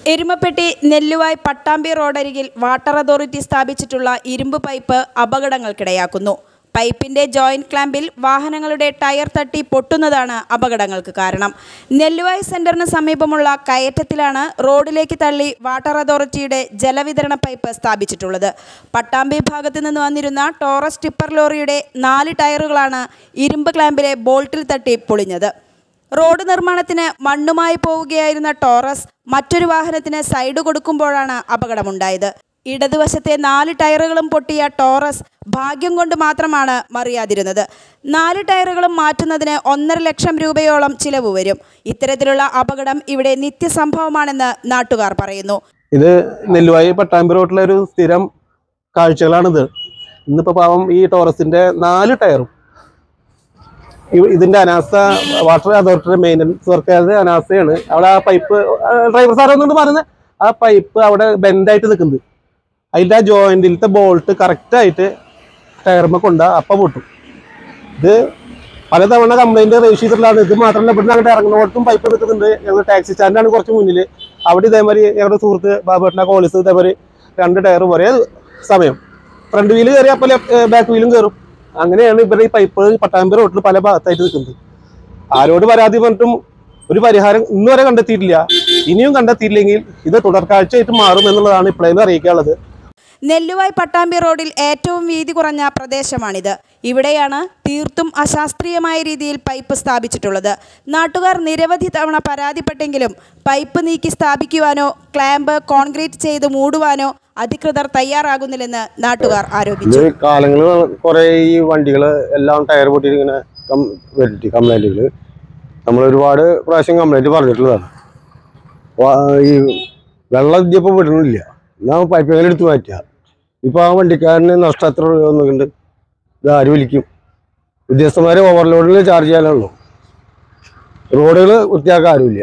എരുമപ്പെട്ടി നെല്ലുവായ് പട്ടാമ്പി റോഡരികിൽ water authority സ്ഥാപിച്ചിട്ടുള്ള ഇരുമ്പ് പൈപ്പ് അപകടങ്ങൾക്കിടയാക്കുന്നു പൈപ്പിന്റെ ജോയിന്റ് ക്ലാമ്പിൽ വാഹനങ്ങളുടെ ടയർ തട്ടി പൊട്ടുന്നതാണ് അപകടങ്ങൾക്ക് കാരണം നെല്ലുവായ് സെന്ററിന് സമീപമുള്ള കയറ്റത്തിലാണ് റോഡിലേക്ക് തള്ളി വാട്ടർ അതോറിറ്റിയുടെ ജലവിതരണ പൈപ്പ് സ്ഥാപിച്ചിട്ടുള്ളത് പട്ടാമ്പി ഭാഗത്ത് നിന്ന് വന്നിരുന്ന ടോറസ് ടിപ്പർ ലോറിയുടെ നാല് ടയറുകളാണ് ഇരുമ്പ് ക്ലാമ്പിലെ ബോൾട്ടിൽ തട്ടി പൊളിഞ്ഞത് റോഡ് നിർമ്മാണത്തിന് മണ്ണുമായി പോവുകയായിരുന്ന ടോറസ് മറ്റൊരു വാഹനത്തിന് സൈഡ് കൊടുക്കുമ്പോഴാണ് അപകടമുണ്ടായത് ഇടതുവശത്തെ നാല് ടയറുകളും പൊട്ടിയ ടോറസ് ഭാഗ്യം കൊണ്ട് മാത്രമാണ് മറിയാതിരുന്നത് നാല് ടയറുകളും മാറ്റുന്നതിന് ഒന്നര ലക്ഷം രൂപയോളം ചിലവ് വരും ഇത്തരത്തിലുള്ള അപകടം ഇവിടെ നിത്യസംഭവമാണെന്ന് നാട്ടുകാർ പറയുന്നു ഇത് നെല്ലുവായി പട്ടാമ്പി റോട്ടിലെ ഒരു സ്ഥിരം കാഴ്ചകളാണിത് ഇന്നിപ്പോ പാവം ഈ ടോറസിന്റെ നാല് ടയറും ഇ- ഇതിന്റെ അനാസ്ഥ വാട്ടർ അതോറിറ്റിയുടെ മെയിൻ്റനൻസ് വർക്കാരുടെ അനാസ്ഥയാണ് അവിടെ ആ പൈപ്പ് ഡ്രൈവർ സാർ ഒന്നുകൊണ്ട് പറഞ്ഞത് ആ പൈപ്പ് അവിടെ ബെൻഡായിട്ട് നിൽക്കുന്നത് അതിന്റെ ആ ജോയിന്റിലത്തെ ബോൾട്ട് കറക്റ്റായിട്ട് ടയർമ കൊണ്ട അപ്പ പൊട്ടും ഇത് പലതവണ കംപ്ലൈന്റ് രജിസ്റ്റർ ചെയ്തിട്ടുള്ളതാണ് ഇത് മാത്രമല്ല ഇവിടുന്ന് അങ്ങോട്ട് ഇറങ്ങുന്നോടത്തും പൈപ്പ് നിൽക്കുന്നുണ്ട് ഞങ്ങൾ ടാക്സി സ്റ്റാൻഡാണ് കുറച്ച് മുന്നിൽ അവിടെ ഇതേമാതിരി ഞങ്ങളുടെ സുഹൃത്ത് ബാബേട്ടന കോളേജ് ഇതേമാതിരി രണ്ട് ടയർ ഒരേ സമയം ഫ്രണ്ട് വീല് കയറി അപ്പോൾ ബാക്ക് വീലും കയറും അങ്ങനെയാണ് ഇവരുടെ ഈ പൈപ്പ് പട്ടാമ്പി റോട്ടിൽ പല ഭാഗത്തായിട്ട് നിൽക്കുന്നത് ആരോട് പരാതി പറഞ്ഞിട്ടും ഒരു പരിഹാരം ഇന്ന് വരെ കണ്ടെത്തിയിട്ടില്ല ഇനിയും കണ്ടെത്തിയില്ലെങ്കിൽ ഇത് തുടർക്കാഴ്ചയായിട്ട് മാറും എന്നുള്ളതാണ് ഇപ്പോഴേലും അറിയിക്കാനുള്ളത് നെല്ലുവായ് പട്ടാമ്പി റോഡിൽ ഏറ്റവും വീതി കുറഞ്ഞ പ്രദേശമാണിത് ഇവിടെയാണ് തീർത്തും അശാസ്ത്രീയമായ രീതിയിൽ പൈപ്പ് സ്ഥാപിച്ചിട്ടുള്ളത് നാട്ടുകാർ നിരവധി തവണ പരാതിപ്പെട്ടെങ്കിലും പൈപ്പ് നീക്കി സ്ഥാപിക്കുവാനോ ക്ലാമ്പ് കോൺക്രീറ്റ് ചെയ്ത് മൂടുവാനോ അധികൃതർ തയ്യാറാകുന്നില്ലെന്ന് നാട്ടുകാർ ആരോപിച്ചു ഇത് കാലങ്ങൾ കുറെ ഈ വണ്ടികൾ എല്ലാം ടയർ പൊട്ടിയിട്ട് ഇങ്ങനെ കം വരട്ടി കംപ്ലൈന്റുകൾ നമ്മൾ ഒരുപാട് പ്രാവശ്യം കംപ്ലൈന്റ് പറഞ്ഞിട്ടുള്ളതാണ് വാ- ഈ വെള്ളം ഇതിപ്പോൾ വിടണില്ല എന്നാൽ പൈപ്പ് എങ്ങനെ എടുത്ത് മാറ്റുക ഇപ്പോൾ ആ വണ്ടിക്കാരന് നഷ്ടം എത്ര രൂപ വന്നിട്ടുണ്ട് ഇത് ആര് വലിക്കും ഉദ്യോഗസ്ഥന്മാരെ ഓവർലോഡിൽ ചാർജ് ചെയ്യാനുള്ളൂ റോഡുകൾ വൃത്തിയാക്കാൻ ആരുമില്ല